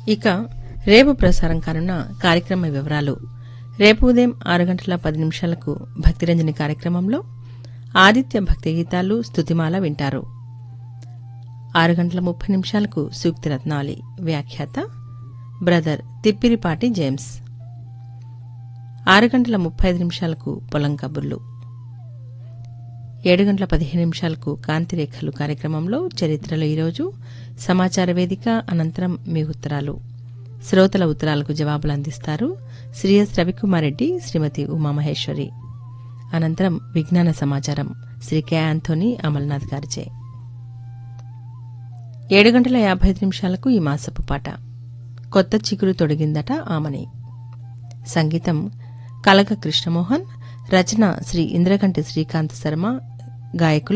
ఇక రేపు ప్రసారం కానున్న కార్యక్రమ వివరాలు రేపు ఉదయం ఆరు గంటల పది నిమిషాలకు భక్తిరంజని కార్యక్రమంలో ఆదిత్య భక్తి గీతాలు స్తుతిమాల వింటారు ఆరు గంటల ముప్పై నిమిషాలకు సూక్తి రత్నావళి వ్యాఖ్యాత బ్రదర్ తిప్పిరిపాటి జేమ్స్ ఆరు గంటల ముప్పై ఐదు నిమిషాలకు పొలం కబుర్లు ఏడు గంటల పదిహేను నిమిషాలకు కాంతిరేఖలు కార్యక్రమంలో చరిత్రలో ఈరోజు సమాచార వేదిక అనంతరం మీ ఉత్తరాలు శ్రోతల ఉత్తరాలకు జవాబులు అందిస్తారు శ్రీ ఎస్ రవికుమారెడ్డి శ్రీమతి ఉమామహేశ్వరి అనంతరం విజ్ఞాన సమాచారం శ్రీ కె ఆంథోనీ అమల్నాథ్ గారిచే ఏడు గంటల యాభై ఐదు నిమిషాలకు ఈ మాసపు పాట కొత్త చిగురు తొడిగిందట ఆమని సంగీతం కలక కృష్ణమోహన్ రచన శ్రీ ఇంద్రకంటి శ్రీకాంత్ శర్మ గాయకులు